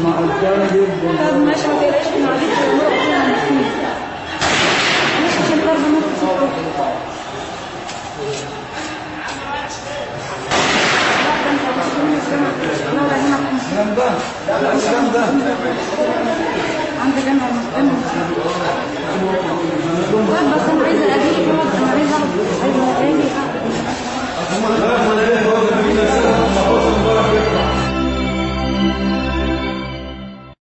مع الكاذب طب ماشي ما تقلقش احنا عليك الامور ربنا هنحميك مش عشان برضه نفس الكفر لا لا هنا الكلام ده لا الكلام ده عند جامع المسلم طيب بس انا عايزه اجيب نقعد